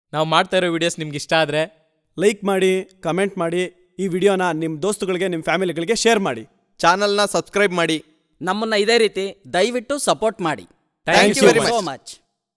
ನಾವು ಮಾಡ್ತಾ ಇರೋ ವಿಡಿಯೋಸ್ ನಿಮ್ಗೆ ಇಷ್ಟ ಆದರೆ ಲೈಕ್ ಮಾಡಿ ಕಮೆಂಟ್ ಮಾಡಿ ಈ ವಿಡಿಯೋನ ನಿಮ್ಮ ದೋಸ್ತುಗಳಿಗೆ ನಿಮ್ಮ ಫ್ಯಾಮಿಲಿಗಳಿಗೆ ಶೇರ್ ಮಾಡಿ ಚಾನಲ್ನ ಸಬ್ಸ್ಕ್ರೈಬ್ ಮಾಡಿ ನಮ್ಮನ್ನ ಇದೇ ರೀತಿ ದಯವಿಟ್ಟು ಸಪೋರ್ಟ್ ಮಾಡಿ Thank you very so much. Much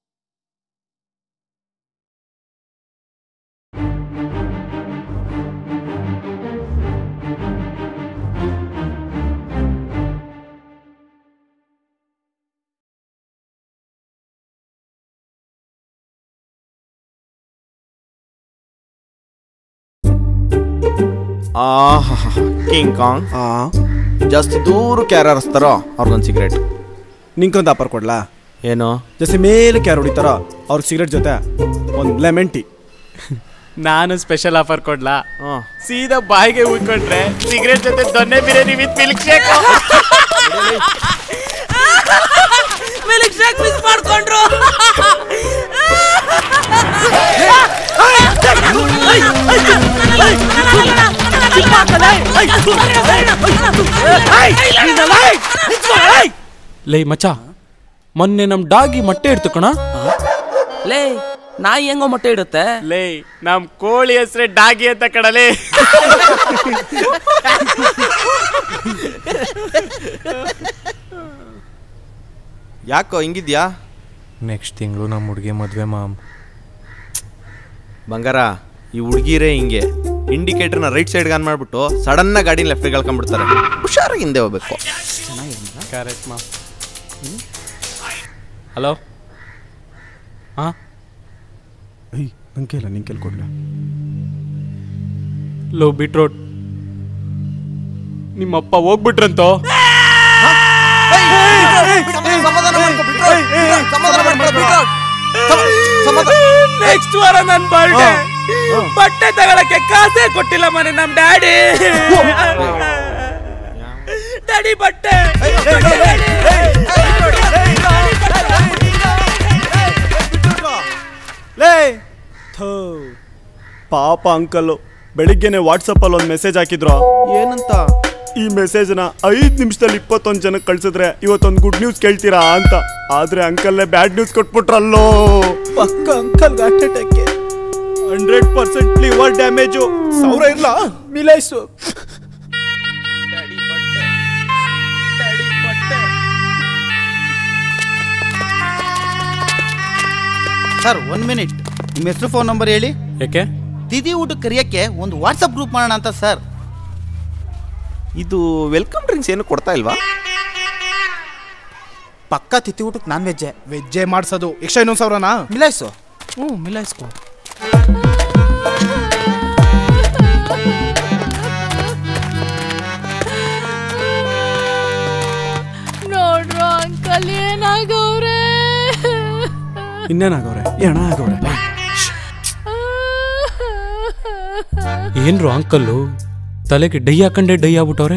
ಆಹಾ ಕಿಂಗ್ ಕಾಂಗ್ ಜಾಸ್ತಿ ದೂರಕ್ಕೆ ಯಾರು ಹರಿಸ್ತಾರೋ ಅವ್ರಿಗೊಂದು ಸಿಗರೇಟ್ ನಿಂಕೊಂದು ಆಫರ್ ಕೊಡ್ಲಾ ಏನು ಜೊತೆ ಮೇಲಕ್ಕೆ ಯಾರು ಹೊಡಿತಾರೋ ಅವ್ರಿಗೆ ಸಿಗರೇಟ್ ಜೊತೆ ಒಂದು ಲೆಮನ್ ಟೀ ನಾನು ಸ್ಪೆಷಲ್ ಆಫರ್ ಕೊಡ್ಲಾ ಹಾಂ ಸೀದಾ ಬಾಯಿಗೆ ಉಳ್ಕೊಂಡ್ರೆ ಸಿಗರೇಟ್ ಜೊತೆ ದೊನ್ನೆ biryani with milkshake milkshake miss ಮಾಡ್ಕೊಂಡ್ರು ಲೈ ಮಚ್ಚ ಮೊನ್ನೆ ನಮ್ ಡಾಗಿ ಮೊಟ್ಟೆ ಇಡ್ತು ಕಣ ಲೇ ನಾಯಿ ಹೆಂಗೋ ಮೊಟ್ಟೆ ಇಡುತ್ತೆ ಲೇ ನಮ್ ಕೋಳಿ ಹೆಸ್ರೆ ಡಾಗಿ ಅಂತ ಕಡಲೆ ಯಾಕೋ ಹಿಂಗಿದ್ಯಾ ನೆಕ್ಸ್ಟ್ ತಿಂಗಳು ನಮ್ಮ ಹುಡುಗಿ ಮದುವೆ ಮಾಮ್ ಬಂಗಾರ ಈ ಹುಡುಗಿರೇ ಹಿಂಗೆ ಇಂಡಿಕೇಟರ್ನ ರೈಟ್ ಸೈಡ್ಗೆ ಆನ್ ಮಾಡ್ಬಿಟ್ಟು ಸಡನ್ನ ಗಾಡಿ ಲೆಫ್ಟಿಗೆ ಕಳ್ಕೊಂಡ್ಬಿಡ್ತಾರೆ ಹುಷಾರಾಗಿ ಹಿಂದೆ ಹೋಗ್ಬೇಕು ಕರೆಕ್ಟ್ ಮಾ ಹಲೋ ಹಾ ಏಯ್ ನಂಗೆ ಇಲ್ಲ ನಿಂಗೆ ಕೊಡ್ಲ ಲೋ ಬಿಟ್ರೋಟ್ ನಿಮ್ಮಪ್ಪ ಹೋಗ್ಬಿಟ್ರಂತೋ ನೆಕ್ಸ್ಟ್ ವಾರ ನನ್ ಬರ್ಡೇ ಬಟ್ಟೆ ತಗೊಳಕ್ಕೆ ಕಾಸೇ ಕೊಟ್ಟಿಲ್ಲ ಮನೆ ನಮ್ ಡ್ಯಾಡಿ ಡ್ಯಾಡಿ ಬಟ್ಟೆ ಲೇ ಥೋ ಪಾಪ ಅಂಕಲ್ಲು ಬೆಳಿಗ್ಗೆನೆ ವಾಟ್ಸಪ್ಪಲ್ಲಿ ಒಂದು ಮೆಸೇಜ್ ಹಾಕಿದ್ರು ಏನಂತ ಈ ಮೆಸೇಜ್ನ ಐದು ನಿಮಿಷದಲ್ಲಿ ಇಪ್ಪತ್ತೊಂದು ಜನಕ್ಕೆ ಕಳ್ಸಿದ್ರೆ ಇವತ್ತೊಂದು ಗುಡ್ ನ್ಯೂಸ್ ಕೇಳ್ತೀರಾ ಅಂತ ಆದ್ರೆ ಅಂಕಲ್ಲೇ ಬ್ಯಾಡ್ ನ್ಯೂಸ್ ಕೊಟ್ಬಿಟ್ರಲ್ಲೋ ಪಕ್ಕ ಅಂಕಲ್ ಹಾರ್ಟ್ ಅಟ್ಯಾಕ್ಗೆ ಹಂಡ್ರೆಡ್ ಪರ್ಸೆಂಟ್ ಲಿವರ್ ಡ್ಯಾಮೇಜು ಸಾವಿರ ಇಲ್ಲ ಮಿಲೈಸು ಸರ್ ಒನ್ ಮಿನಿಟ್ ನಿಮ್ಮ ಹೆಸರು ಫೋನ್ ನಂಬರ್ ಹೇಳಿ ಯಾಕೆ ತಿಥಿ ಊಟಕ್ಕೆ ಕರೆಯಕ್ಕೆ ಒಂದು ವಾಟ್ಸಪ್ ಗ್ರೂಪ್ ಮಾಡೋಣ ಅಂತ ಸರ್ ಇದು ವೆಲ್ಕಮ್ ಡ್ರಿಂಕ್ಸ್ ಏನು ಕೊಡ್ತಾ ಇಲ್ವಾ ಪಕ್ಕ ತಿಥಿ ಊಟಕ್ಕೆ ನಾನ್ ವೆಜ್ಜೆ ವೆಜ್ಜೆ ಮಾಡ್ಸೋದು ಎಕ್ಸ್ಟ್ರಾ ಇನ್ನೊಂದು ಸಾವಿರನಾ ಮಿಲಾಯ್ಸು ಹ್ಞೂ ಮಿಲಾಯಿಸ್ಕೊ ನೋಡ್ರು ಅಂಕಲ್ ಏನಾಗವ್ರೆ ಇನ್ನೇನಾಗವ್ರೆ ಏಣ ಆಗವ್ರೆ ಏನ್ರು ಅಂಕಲ್ಲು ತಲೆಗೆ ಡೈ ಹಾಕೊಂಡೆ ಡೈ ಆಗ್ಬಿಟ್ಟವ್ರೆ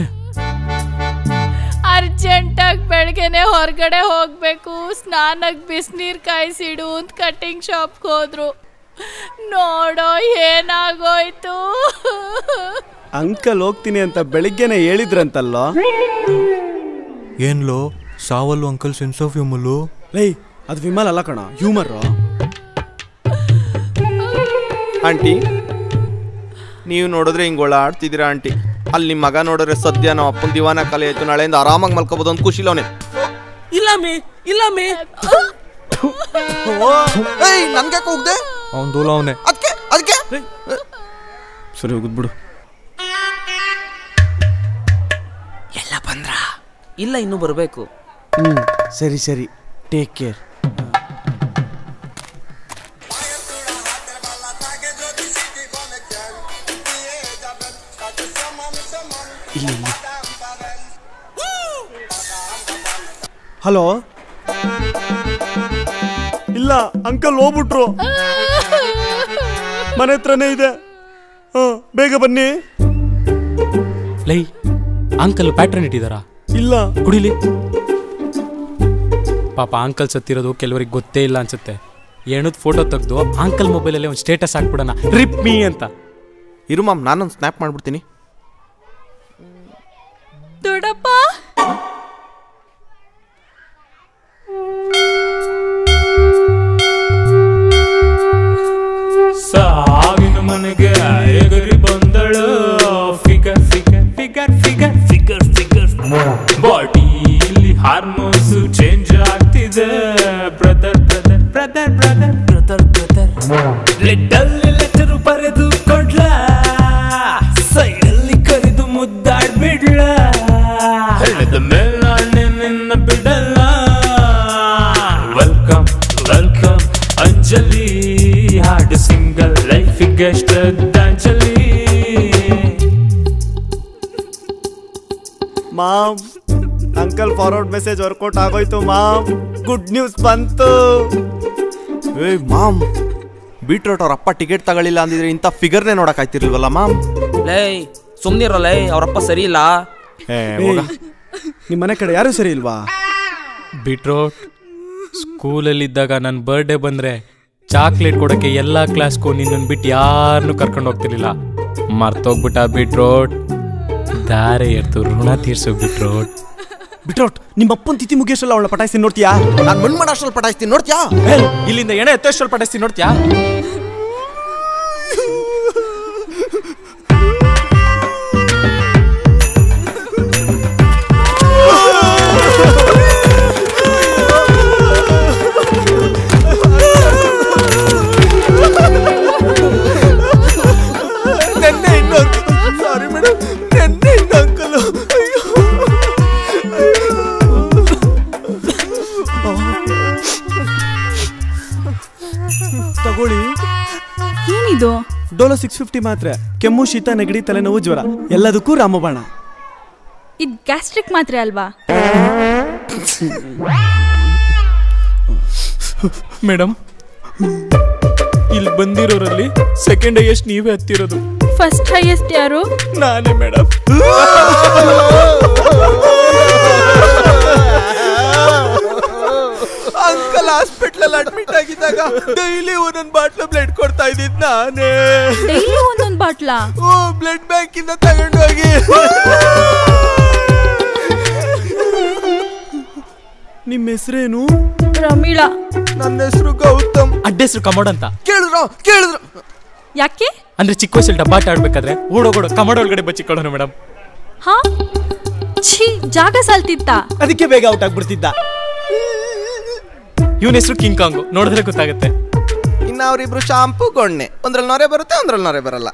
ಅರ್ಜೆಂಟಾಗಿ ಬೆಳಗ್ಗೆನೆ ಹೊರಗಡೆ ಹೋಗ್ಬೇಕು ಸ್ನಾನಕ್ಕೆ ಬಿಸಿನೀರು ಕಾಯಿಸಿಡು ಅಂತ ಕಟ್ಟಿಂಗ್ ಶಾಪ್ಗೆ ಹೋದ್ರು ನೋಡೋ ಏನಾಗೋಯ್ತು ಅಂಕಲ್ ಹೋಗ್ತೀನಿ ಅಂತ ಬೆಳಿಗ್ಗೆನೆ ಹೇಳಿದ್ರಂತಲ್ಲೋ ಏನ್ಲೋ ಸಾವಲ್ಲು ಅಂಕಲ್ ಸೆನ್ಸ್ ಆಫ್ ಹ್ಯೂಮಲ್ಲು ಲೈ ಅದು ವಿಮಲ್ ಅಲ್ಲ ಕಣ ಹ್ಯೂಮರ್ ಆಂಟಿ ನೀವು ನೋಡಿದ್ರೆ ಹಿಂಗೆ ಆಡ್ತಿದ್ದೀರಾ ಆಂಟಿ ಅಲ್ಲಿ ನಿಮ್ಮ ಮಗ ನೋಡಿದ್ರೆ ಸದ್ಯ ನಮ್ಮ ಅಪ್ಪನ ದಿವಾನ ಖಾಲಿ ಆಯ್ತು ನಾಳೆಯಿಂದ ಆರಾಮಾಗಿ ಮಲ್ಕೋಬೋದು ಅಂತ ಖುಷಿಲವನೆ ಇಲ್ಲ ಮೇ ಇಲ್ಲ ಮೇ ಏಯ್ ನನ್ಗೆ ಹೋಗ್ದೆ ಅವ್ನು ದೂಲ ಅವನೇ ಅದಕ್ಕೆ ಅದಕ್ಕೆ ಸರಿ ಹೋಗುದ್ಬಿಡು ಇಲ್ಲ ಇನ್ನು ಬರಬೇಕು ಹ್ಞೂ ಸರಿ ಸರಿ ಟೇಕ್ ಕೇರ್ ಹಲೋ ಇಲ್ಲ ಅಂಕಲ್ ಹೋಗ್ಬಿಟ್ರು ಮನೆ ಹತ್ರನೇ ಇದೆ ಹಾ ಬೇಗ ಬನ್ನಿ ಲೈ ಅಂಕಲ್ ಪ್ಯಾಟ್ರನ್ ಇಟ್ಟಿದಾರಾ ಇಲ್ಲ ಕುಡಿಲಿ ಪಾಪ ಅಂಕಲ್ ಸತ್ತಿರೋದು ಕೆಲವರಿಗೆ ಗೊತ್ತೇ ಇಲ್ಲ ಅನ್ಸುತ್ತೆ ಏನದ್ ಫೋಟೋ ತೆಗೆದು ಅಂಕಲ್ ಮೊಬೈಲಲ್ಲಿ ಒಂದು ಸ್ಟೇಟಸ್ ಹಾಕ್ಬಿಡೋಣ ರಿಪ್ ಮೀ ಅಂತ ಇರು ಮಾಮ್ ನಾನೊಂದು ಸ್ನ್ಯಾಪ್ ಮಾಡ್ಬಿಡ್ತೀನಿ ದೊಡ್ಡಪ್ಪ ಬ್ಲಡ್ ಅಲ್ಲಿ ಲೆಟರ್ ಬರೆದು ಕೊಡ್ಲ ಸೈಡಲ್ಲಿ ಕರೆದು ಮುದ್ದಾಡ್ಬಿಡ್ಲ ಹೆಣದ ಮೇಲೆ ನಿನ್ನ ಬಿಡಲ್ಲ ವೆಲ್ಕಮ್ ವೆಲ್ಕಮ್ ಅಂಜಲಿ ಹಾಡು ಸಿಂಗಲ್ ಲೈಫಿಗೆ ಶ್ರದ್ಧಾಂಜಲಿ ma'am uncle forward message work out ಆಗೋಯ್ತು ಮಾಮ್ ಗುಡ್ ನ್ಯೂಸ್ ಬಂತು ಏಯ್ ಮಾಮ್ ಬೀಟ್ರೋಟ್ ಅವ್ರ ಅಪ್ಪ ಟಿಕೆಟ್ ತಗೊಳ್ಳಿಲ್ಲ ಅಂದಿದ್ರೆ ಇಂಥ ಫಿಗರ್ನೇ ನೋಡಕ್ ಆಯ್ತಿರ್ಲಿಲ್ವಲ್ಲ ಮಾಮ್ ಲೇ ಸುಮ್ನಿರಲ್ಲ ಅವರಪ್ಪ ಸರಿ ಇಲ್ಲ ಏ ಹೋಗ ನಿಮ್ಮ ಮನೆ ಕಡೆ ಯಾರು ಸರಿ ಇಲ್ವಾ ಬಿಟ್ರೋಟ್ ಸ್ಕೂಲಲ್ಲಿದ್ದಾಗ ನನ್ನ ಬರ್ಡೇ ಬಂದ್ರೆ ಚಾಕ್ಲೇಟ್ ಕೊಡೋಕ್ಕೆ ಎಲ್ಲ ಕ್ಲಾಸ್ಗೂ ನಿನ್ನನ್ನು ಬಿಟ್ಟು ಯಾರನ್ನೂ ಕರ್ಕೊಂಡು ಹೋಗ್ತಿರ್ಲಿಲ್ಲ ಮರ್ತೋಗ್ಬಿಟ್ಟ ಬಿಟ್ರೋಟ್ ದಾರೆ ಎರ್ತು ಋಣ ತೀರ್ಸು ಬಿಟ್ರೋಟ್ ಬಿಟ್ರೋಟ್ ನಿಮ್ಮ ಅಪ್ಪನ ತಿಥಿ ಮುಗಿಯಷ್ಟಲ್ಲ ಅವಳ ಪಟಾಯಿಸಿ ನೋಡ್ತೀಯಾ ನಾನು ಮಣ್ಣು ಮಾಡಾಷ್ಟಲ್ಲಿ ಪಟಾಯಿಸ್ತೀನಿ ನೋಡ್ತ್ಯಾ ಇಲ್ಲಿಂದ ಎಣೆ ಎತ್ತಷ್ಟು ಪಡಿಸ್ತೀನಿ ನೋಡ್ತ್ಯಾ ನೆನ್ನೆ ಇನ್ನೊಂದು ಸಾರಿ ಮೇಡಮ್ ನೆನ್ನೆ ಇನ್ನು ಅಂಕಲ್ ತಗೊಳ್ಳಿ ಏನಿದು ಡೋಲೋ ಸಿಕ್ಸ್ ಫಿಫ್ಟಿ ಮಾತ್ರ ಕೆಮ್ಮು ಶೀತ ನೆಗಡಿ ತಲೆನೋವು ಜ್ವರ ಎಲ್ಲದಕ್ಕೂ ರಾಮಬಾಣ ಇದು ಗ್ಯಾಸ್ಟ್ರಿಕ್ ಮಾತ್ರ ಅಲ್ವಾ ಮೇಡಮ್ ಇಲ್ಲಿ ಬಂದಿರೋರಲ್ಲಿ ಸೆಕೆಂಡ್ ಹೈಯೆಸ್ಟ್ ನೀವೇ ಹತ್ತಿರೋದು ಫಸ್ಟ್ ಹೈಯೆಸ್ಟ್ ಯಾರು ನಾನೇ ಮೇಡಮ್ ಅಂಕಲ್ ಹಾಸ್ಪಿಟ್ಲಲ್ಲಿ ಅಡ್ಮಿಟ್ ಆಗಿದ್ದಾಗ ಡೈಲಿ ಒಂದೊಂದು ಬಾಟ್ಲು ಬ್ಲಡ್ ಕೊಡ್ತಾ ಇದ್ದಿದ್ ನಾನೇ ಡೈಲಿ ಒಂದೊಂದು ಬಾಟ್ಲಾ ಓ ಬ್ಲಡ್ ಬ್ಯಾಂಕ್ ಇಂದ ತಗೊಂಡೋಗಿ ನಿಮ್ಮ ಹೆಸರೇನು ಪ್ರಮೀಳಾ ನನ್ನ ಹೆಸರು ಗೌತಮ್ ಅಡ್ಡೆಸ್ರು ಕಮೋಡ್ ಅಂತ ಕೇಳಿದ್ರ ಕೇಳಿದ್ರ ಯಾಕೆ ಅಂದ್ರೆ ಚಿಕ್ಕ ವಯಸ್ಸಲ್ಲಿ ಡಬ್ಬಾಟ ಆಡ್ಬೇಕಾದ್ರೆ ಓಡೋಗೋಡು ಕಮೋಡ್ ಒಳಗಡೆ ಬಚ್ಚಿಕೊಳ್ಳೋಣ ಮೇಡಮ್ ಹಾ ಛೀ ಜಾಗ ಸಾಲ್ತಿತ್ತ ಅದಕ್ಕೆ ಬೇಗ ಔಟ್ ಆಗ್ಬಿಡ್ತಿದ್ದ ಇವನ ಹೆಸರು ಕಿಂಗ್ ಕಾಂಗು ನೋಡಿದ್ರೆ ಗೊತ್ತಾಗುತ್ತೆ ಇನ್ನ ಅವ್ರಿಬ್ರು ಶಾಂಪು ಗೊಣ್ಣೆ ಒಂದ್ರಲ್ಲಿ ನೊರೆ ಬರುತ್ತೆ ಒಂದ್ರಲ್ಲಿ ನೊರೆ ಬರಲ್ಲ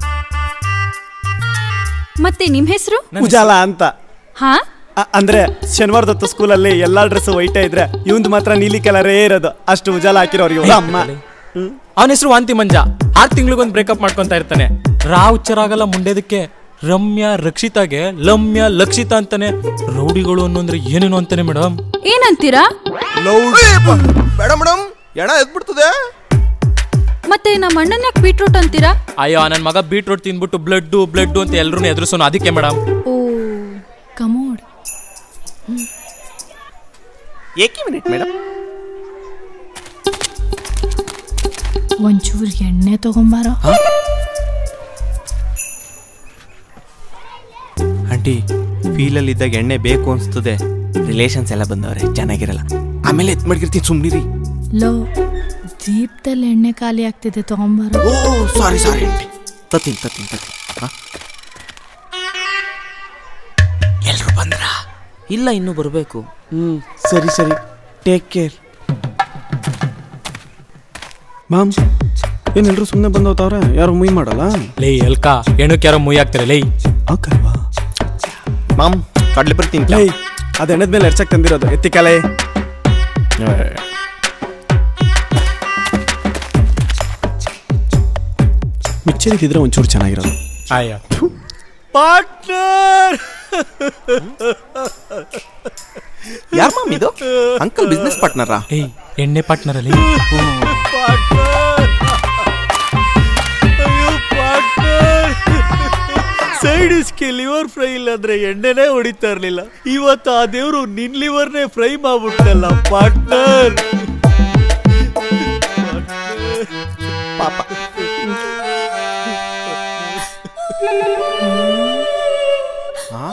ಮತ್ತೆ ನಿಮ್ ಹೆಸರು ಉಜಾಲ ಅಂತ ಹಾ ಅ- ಅಂದ್ರೆ ಶನಿವಾರದೊತ್ತು ಸ್ಕೂಲಲ್ಲಿ ಎಲ್ಲಾ ಡ್ರೆಸ್ ವೈಟೇ ಇದ್ರೆ ಇವಂದು ಮಾತ್ರ ನೀಲಿ ಕಲರೇ ಇರೋದು ಅಷ್ಟು ಉಜಾಲ ಹಾಕಿರೋರು ಇವ್ರ ಅಮ್ಮ ಅವನ ಹೆಸರು ವಾಂತಿ ಮಂಜ ಆರು ತಿಂಗಳಿಗೊಂದು ಬ್ರೇಕಪ್ ಮಾಡ್ಕೊಂತ ಇರ್ತಾನೆ ರಾ ಉಚ್ಚರಾಗಲ್ಲ ಮುಂಡೆದಕ್ಕೆ ರಮ್ಯಾ ರಕ್ಷಿತಾಗೆ ಲಮ್ಯ ಲಕ್ಷಿತಾ ಅಂತಾನೆ ರೌಡಿಗಳು ಅನ್ನೋಂದ್ರೆ ಏನೇನು ಅಂತಾನೆ ಮೇಡಮ್ ಏನಂತೀರಾ ಬೇಡ ಮೇಡಮ್ ಎಣ ಎದ್ಬಿಡ್ತದೆ ಮತ್ತೆ ನಮ್ಮ ಅಣ್ಣನ ಯಾಕೆ ಬೀಟ್ರೂಟ್ ಅಂತೀರಾ ಅಯ್ಯೋ ನನ್ನ ಮಗ ಬೀಟ್ರೋಟ್ ತಿಂದ್ಬಿಟ್ಟು ಬ್ಲಡ್ ಬ್ಲಡ್ ಅಂತ ಎಲ್ರೂ ಎದುರಿಸೋನು ಅದಕ್ಕೆ ಮೇಡಮ್ ಓ ಕಮೋಡ್ ಏಕೆ ಮಿನಿಟ್ ಮೇಡಮ್ ಒಂಚೂರು ಎಣ್ಣೆ ತಗೊಂಬಾರೋ ಆಂಟಿ ಫೀಲಲ್ಲಿ ಇದ್ದಾಗ ಎಣ್ಣೆ ಬೇಕು ಅನ್ಸ್ತದೆ ರಿಲೇಷನ್ಸ್ ಎಲ್ಲ ಬಂದವ್ರೆ ಚೆನ್ನಾಗಿರಲ್ಲ ಆಮೇಲೆ ಎತ್ ಮಡ್ಗಿರ್ತೀನಿ ಸುಮ್ನಿರಿ ಲೋ ದೀಪದಲ್ಲಿ ಎಣ್ಣೆ ಖಾಲಿ ಆಗ್ತಿದೆ ತಗೊಂಬಾರೋ ಓ ಸಾರಿ ಸಾರಿ ಆಂಟಿ ತತ್ತೀನಿ ತತ್ತೀನಿ ತತ್ತೀನಿ ಎಲ್ರು ಬಂದ್ರ ಇಲ್ಲ ಇನ್ನು ಬರಬೇಕು ಹ್ಮ್ ಸರಿ ಸರಿ ಟೇಕ್ ಕೇರ್ ಮಾಮ್ ಏನೆಲ್ರು ಸುಮ್ಮನೆ ಬಂದವ್ತವ್ರೆ ಯಾರು ಮುಯ್ ಮಾಡಲ್ಲ ಲೇ ಎಲ್ಕ ಎಣಕ್ಕೆ ಯಾರೋ ಮುಯ್ ಆಗ್ತಾರೆ ಲೇ ಹಾಕಲ್ವಾ ಮಾಮ್ ಕಡ್ಲೆ ಬರ್ತೀನಿ ಲೈ ಅದು ಎಣ್ಣದ ಮೇಲೆ ಎರ್ಚಕ್ ತಂದಿರೋದು ಎತ್ತಿ ಕಲೆ ಮಿಕ್ಚರ್ ಇದ್ದಿದ್ರೆ ಒಂಚೂರು ಚೆನ್ನಾಗಿರೋದು ಆಯ್ಯ ಪಾರ್ಟ್ನರ್ ಯಾರ್ ಮಾಮ್ ಇದು ಅಂಕಲ್ ಬಿಸ್ನೆಸ್ ಪಾರ್ಟ್ನರಾ ಏಯ್ ಎಣ್ಣೆ ಪಾರ್ಟ್ನರಲ್ಲಿ ಸೈಡ್ ಇಸ್ಗೆ ಲಿವರ್ ಫ್ರೈ ಇಲ್ಲಾಂದ್ರೆ ಎಣ್ಣೆನೇ ಹೊಡಿತಾ ಇರ್ಲಿಲ್ಲ ಇವತ್ತು ಆ ದೇವ್ರು ನಿನ್ ಲಿವರ್ನೇ ಫ್ರೈ ಮಾಡ್ಬಿಟ್ಟಲ್ಲ ಪಾರ್ಟ್ನರ್ ಪಾಪ ಹಾ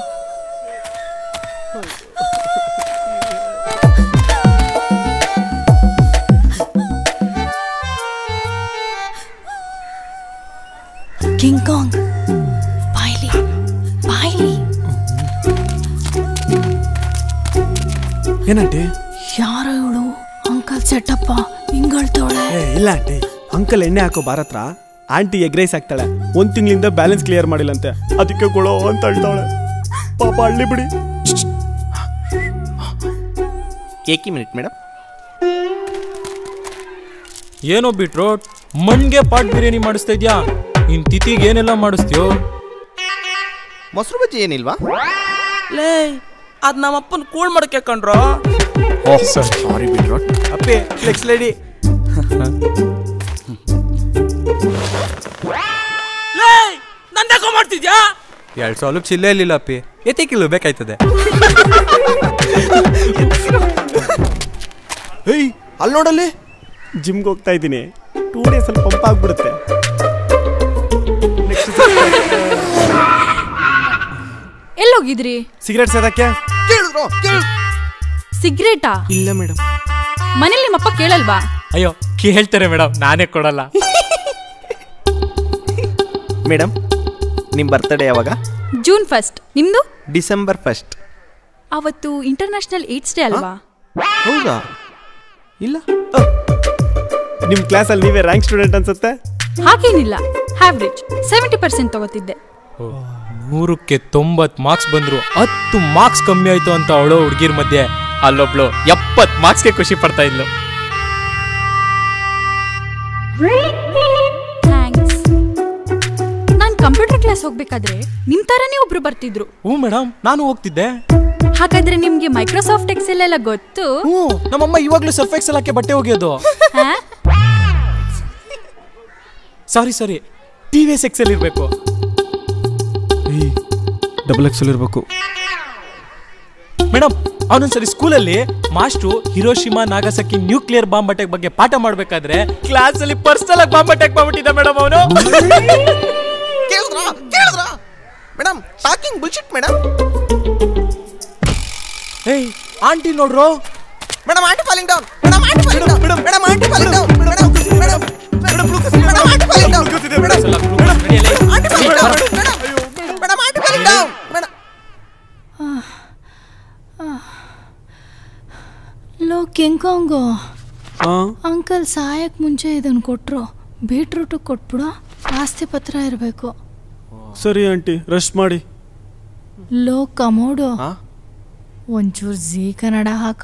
ಕಿಂಗ್ ಕಾಂಗ್ ಬಾಯ್ಲಿ ಬಾಯ್ಲಿ ಏನಂಟಿ ಯಾರೋ ಇವಳು ಅಂಕಲ್ ಸೆಟ್ಟಪ್ಪ ಹಿಂಗಳ್ತವಳೆ ಏ ಇಲ್ಲ ಆಂಟಿ ಅಂಕಲ್ ಎಣ್ಣೆ ಹಾಕೋ ಭಾರತ್ರ ಆಂಟಿ ಎಗ್ ರೈಸ್ ಹಾಕ್ತಾಳೆ ಒಂದ್ ತಿಂಗಳಿಂದ ಬ್ಯಾಲೆನ್ಸ್ ಕ್ಲಿಯರ್ ಮಾಡಿಲ್ಲಂತೆ ಅದಕ್ಕೆ ಕೊಡೋ ಅಂತ ಹೇಳ್ತಾಳೆ ಪಾಪ ಹಳ್ಳಿ ಬಿಡಿ ಏಕಿ ಮಿನಿಟ್ ಮೇಡಮ್ ಏನೋ ಬೀಟ್ರೋಟ್ ಮಣ್ಗೆ ಪಾಟ್ ಬಿರಿಯಾನಿ ಮಾಡಿಸ್ತಾ ಇದ್ಯಾ ಇನ್ ತಿಥಿಗೆ ಏನೆಲ್ಲ ಮಾಡಿಸ್ತೀಯೋ ಮೊಸರು ಬಜ್ಜಿ ಏನಿಲ್ವಾ ಲೇ ಅದ್ ನಮ್ಮಪ್ಪನ್ ಕೂಳ್ ಮಡಕೆ ಕಂಡ್ರೋ ಸಾರಿ ಬಿಡ್ರೋಟ್ ಅಪ್ಪೆ ಫ್ಲೆಕ್ಸ್ ಲೇಡಿ ಲೇ ನಂದಕ್ಕೋ ಮಾಡ್ತಿದ್ಯಾ ಎರಡು ಸಾವಿರ ಚಿಲ್ಲೆ ಇರಲಿಲ್ಲ ಅಪ್ಪಿ ಎತ್ತಿ ಕಿಲೋ ಬೇಕಾಯ್ತದೆ ಏಯ್ ಅಲ್ಲಿ ನೋಡಲ್ಲಿ ಜಿಮ್ಗೆ ಹೋಗ್ತಾ ಇದ್ದೀನಿ ಟೂ ಡೇಸ್ ಅಲ್ಲಿ ಪಂಪ್ ಆಗ್ಬಿಡುತ್ತೆ ಎಲ್ಲೋಗಿದ್ರಿ ಸಿಗರೇಟ್ ಸೇದಕ್ಕೆ ಕೇಳಿದ್ರು ಕೇಳಿ ಸಿಗ್ರೇಟಾ ಇಲ್ಲ ಮೇಡಮ್ ಮನೇಲಿ ನಿಮ್ಮಪ್ಪ ಕೇಳಲ್ವಾ ಅಯ್ಯೋ ಕೇಳ್ತಾರೆ ಮೇಡಮ್ ನಾನೇ ಕೊಡಲ್ಲ ಮೇಡಮ್ ನಿಮ್ಮ ಬರ್ತಡೇ ಯಾವಾಗ ಜೂನ್ ಫಸ್ಟ್ ನಿಮ್ದು ಡಿಸೆಂಬರ್ ಫಸ್ಟ್ ಅವತ್ತು ಇಂಟರ್ನ್ಯಾಷನಲ್ ಏಡ್ಸ್ ಡೇ ಅಲ್ವಾ ಹೌದಾ ಇಲ್ಲ ನಿಮ್ ಕ್ಲಾಸಲ್ಲಿ ನೀವೇ ರ್ಯಾಂಕ್ ಸ್ಟೂಡೆಂಟ್ ಅನ್ಸುತ್ತೆ ಹಾಗೇನಿಲ್ಲ ಹ್ಯಾವ್ರೇಜ್ ಸೆವೆಂಟಿ ಪರ್ಸೆಂಟ್ ತಗೋತಿದ್ದೆ ನೂರಕ್ಕೆ ತೊಂಬತ್ ಮಾರ್ಕ್ಸ್ ಬಂದ್ರು ಹತ್ತು ಮಾರ್ಕ್ಸ್ ಕಮ್ಮಿ ಆಯ್ತು ಅಂತ ಅವಳು ಹುಡುಗಿರ್ ಮಧ್ಯೆ ಅಲ್ಲೊಬ್ಳು ಎಪ್ಪತ್ ಮಾರ್ಕ್ಸ್ಗೆ ಖುಷಿ ಪಡ್ತಾ ಇದ್ಲು ಥ್ಯಾಂಕ್ಸ್ ನಾನು ಕಂಪ್ಯೂಟರ್ ಕ್ಲಾಸ್ ಹೋಗ್ಬೇಕಾದ್ರೆ ನಿಮ್ ತರನೇ ಒಬ್ರು ಬರ್ತಿದ್ರು ಹ್ಞೂ ಮೇಡಮ್ ನಾನು ಹೋಗ್ತಿದ್ದೆ ಹಾಗಾದ್ರೆ ನಿಮ್ಗೆ ಮೈಕ್ರೋಸಾಫ್ಟ್ ಎಕ್ಸೆಲ್ ಎಲ್ಲ ಗೊತ್ತು ಹ್ಞೂ ನಮ್ಮಮ್ಮ ಇವಾಗ್ಲೂ ಸರ್ಫ್ ಎಕ್ಸೆಲ್ ಹಾಕಿ ಬಟ್ಟೆ ಒಗೆಯೋದು ಹಾ? Sorry sorry T V S XL ಇರಬೇಕು ಡಬಲ್ ಎಕ್ಸಲ್ ಇರಬೇಕು ಮೇಡಮ್ ಅವನೊಂದ್ಸರಿ ಸ್ಕೂಲಲ್ಲಿ master Hiroshima Nagasaki nuclear bomb attack ಬಗ್ಗೆ ಪಾಠ ಮಾಡ್ಬೇಕಾದ್ರೆ ಕ್ಲಾಸ್ ಅಲ್ಲಿ ಪರ್ಸನಲ್ ಆಗಿ ಬಾಂಬ್ ಅಟ್ಯಾಕ್ ಮಾಡ್ಬಿಟ್ಟಿದ್ದ ಮೇಡಮ್ ಅವನು ಕೇಳಿದ್ರಾ ಕೇಳಿದ್ರಾ ಮೇಡಮ್ ಟಾಕಿಂಗ್ ಬುಲ್ಶಿಟ್ ಮೇಡಮ್ ಏಯ್ ಆಂಟಿ ನೋಡ್ರು madam aunty falling down madam aunty falling down madam madam aunty falling down madam madam madam madam aunty falling down madam aunty falling down madam madam aunty falling down madam ಲೋ ಕೆಂಕೋಂಗೋ uncle ಸಾಯಕ್ ಮುಂಚೆ ಇದನ್ನ ಕೊಟ್ರು beetroot ಕೊಟ್ಬಿಡು ಆಸ್ತಿ ಪತ್ರ ಇರಬೇಕು ಸರಿ ಆಂಟಿ ರಶ್ ಮಾಡಿ ಲೋ ಕಮೋಡು ಒಂಚೂರು ಜೀ ಕನ್ನಡ ಹಾಕೋ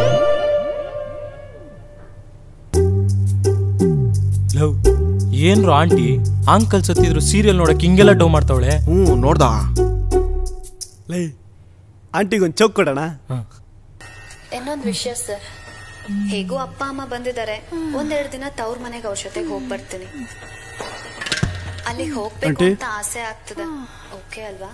ಲವ್ ಏನ್ರು ಆಂಟಿ ಅಂಕಲ್ ಸತ್ತಿದ್ರು ಸೀರಿಯಲ್ ನೋಡಕ್ ಹಿಂಗೆಲ್ಲ ಡೌ ಮಾಡ್ತಾವಳೆ ಹ್ಞೂ ನೋಡ್ದಾ ಲೈ ಆಂಟಿಗೆ ಒಂದು ಚೌಕ್ ಕೊಡೋಣ ಇನ್ನೊಂದು ವಿಷಯ ಸರ್ ಹೇಗೂ ಅಪ್ಪ ಅಮ್ಮ ಬಂದಿದ್ದಾರೆ ಒಂದೆರಡು ದಿನ ತವ್ರ ಮನೆಗೆ ಅವ್ರ ಜೊತೆಗೆ ಹೋಗಿ ಬರ್ತೀನಿ ಅಲ್ಲಿಗೆ ಹೋಗ್ಬೇಕು ಆಂಟಿ? ಅಂತ ಆಸೆ ಆಗ್ತದೆ ಓಕೆ ಅಲ್ವಾ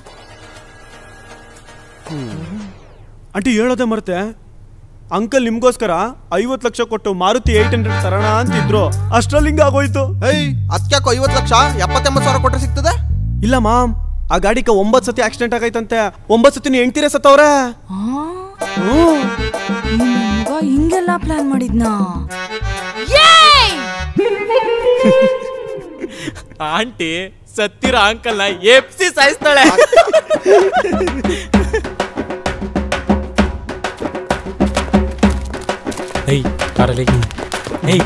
ಆಂಟಿ ಹೇಳೋದೇ ಮರ್ತೆ ಅಂಕಲ್ ನಿಮ್ಗೋಸ್ಕರ ಐವತ್ತು ಲಕ್ಷ ಕೊಟ್ಟು ಮಾರುತಿ ಏಟ್ ಹಂಡ್ರೆಡ್ ತರೋಣ ಅಂತಿದ್ರು ಅಷ್ಟ್ರಲ್ಲಿ ಹಿಂಗ ಆಗೋಯ್ತು ಏಯ್ ಅದಕ್ಯಾಕೋ ಐವತ್ತು ಲಕ್ಷ ಎಪ್ಪತ್ತೆಂಬತ್ತು ಸಾವಿರ ಕೊಟ್ಟರೆ ಸಿಗ್ತದೆ ಇಲ್ಲ ಮಾಮ್ ಆ ಗಾಡಿಗೆ ಒಂಬತ್ತು ಸತಿ ಆಕ್ಸಿಡೆಂಟ್ ಆಗೈತಂತೆ ಒಂಬತ್ತು ಸತಿ ಹೆಂಡ್ತೀರೇ ಸತ್ತವ್ರೆ ಮಗ ಹಿಂಗೆಲ್ಲ ಪ್ಲಾನ್ ಮಾಡಿದ್ನಾ ಆಂಟಿ ಸತ್ತಿರೋ ಅಂಕಲ್ನ ಎಪ್ಸಿ ಸಾಯಿಸ್ತಾಳೆ ಏಯ್ ಕಾರಲ್ಲಿ ಏಯ್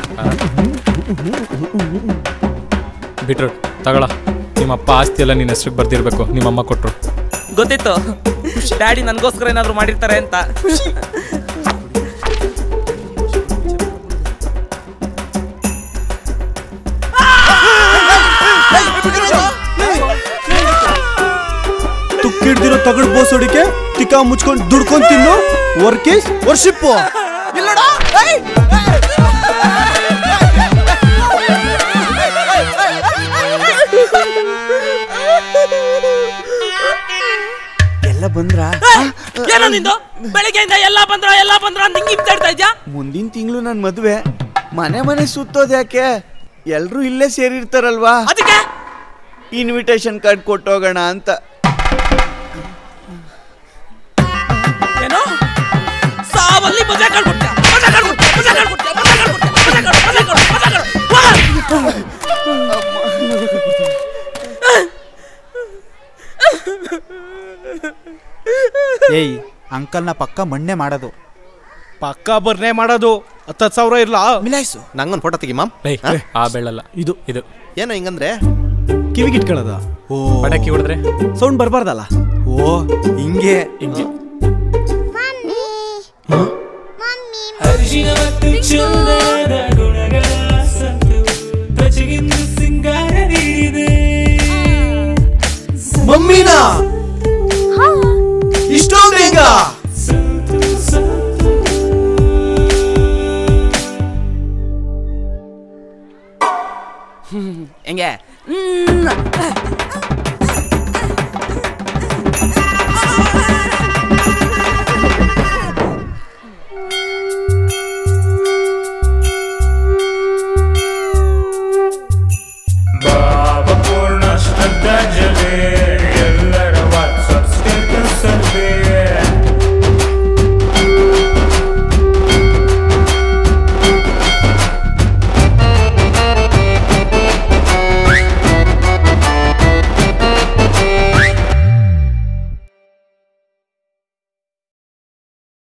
ಬಿಟ್ರು ತಗೊಳ ನಿಮ್ಮಪ್ಪ ಆಸ್ತಿ ಎಲ್ಲ ನಿನ್ನ ಹೆಸ್ರಿಗೆ ಬರ್ದಿರ್ಬೇಕು ನಿಮ್ಮಮ್ಮ ಕೊಟ್ರು ಗೊತ್ತಿತ್ತು ಡ್ಯಾಡಿ ನನಗೋಸ್ಕರ ಏನಾದ್ರು ಮಾಡಿರ್ತಾರೆ ಅಂತ ತುಕ್ಕಿಡ್ದಿರೋ ತಗಡ್ ಬೋಸ್ ಹೊಡಿಕೆ ತಿಕ್ಕ ಮುಚ್ಕೊಂಡು ದುಡ್ಕೊಂಡ್ ತಿನ್ನು ವರ್ಕೀಸ್ ವರ್ಷಿಪ್ಪು ಇಲ್ಲಡ ಏಯ್ ಎಲ್ಲ ಬಂದ್ರ ಏನೋ ನಿಂದು ಬೆಳಿಗ್ಗೆಯಿಂದ ಎಲ್ಲ ಬಂದ್ರ ಎಲ್ಲ ಬಂದ್ರ ಅಂತ ಹಿಂಗ್ ಇರ್ತಾ ಇದ್ಯಾ ಮುಂದಿನ ತಿಂಗಳು ನನ್ನ ಮದುವೆ ಮನೆ ಮನೆ ಸುತ್ತೋದು ಯಾಕೆ ಎಲ್ರೂ ಇಲ್ಲೇ ಸೇರಿರ್ತಾರಲ್ವಾ ಅದಕ್ಕೆ ಇನ್ವಿಟೇಷನ್ ಕಾರ್ಡ್ ಕೊಟ್ಟೋಗೋಣ ಅಂತ ಏನೋ ಸಾವಲ್ಲಿ ಮಜಾ ಕಾಡ್ಕೊಡ್ತೀಯ ಮಜಾ ಕಾಡ್ಕೊಡ್ತೀಯ ಮಜಾ ಕಾಡ್ಕೊಡ್ತೀಯ ಮಜಾ ಕಾಡ್ಕೊಡ್ತೀಯ ಮಜಾ ಕಾಡ್ ಮಜಾ ಕಾಡ್ ಮಜಾ ಕಾಡ್ ಮಜಾ ಕಾಡ್ ಏಯ್ ಅಂಕಲ್ನ ಪಕ್ಕ ಮಣ್ಣೆ ಮಾಡೋದು ಪಕ್ಕ ಬರ್ನೇ ಮಾಡೋದು ಹತ್ತತ್ತು ಸಾವಿರ ಇರ್ಲಾ ಮಿಲಾಯ್ಸು ನಂಗೊಂದು ಫೋಟೋ ತೆಗಿ ಮಾಮ್ ಏಯ್ ಆ ಬೆಳ್ಳಲ್ಲ ಇದು ಇದು ಏನೋ ಹಿಂಗಂದ್ರೆ ಕಿವಿಗೆ ಇಟ್ಕೊಳ್ಳೋದ ಓ ಪಟಾಕಿ ಹೊಡೆದ್ರೆ ಸೌಂಡ್ ಬರಬಾರ್ದಲ್ಲ ಓ ಹಿಂಗೆ ಹಿಂಗೆ ಅರಿಶಿನ ಮತ್ತು ಚಂದನದ ಗುಣಗಳ ಸಂತು ತ್ವಚೆಗಿಂದು ಸಿಂಗಾರ ನೀಡಿದೆ ಮಮ್ಮಿನ ಇಷ್ಟೊಂದು ಬೇಗ ಸಂತು ಸಂತು ಹೆಂಗೆ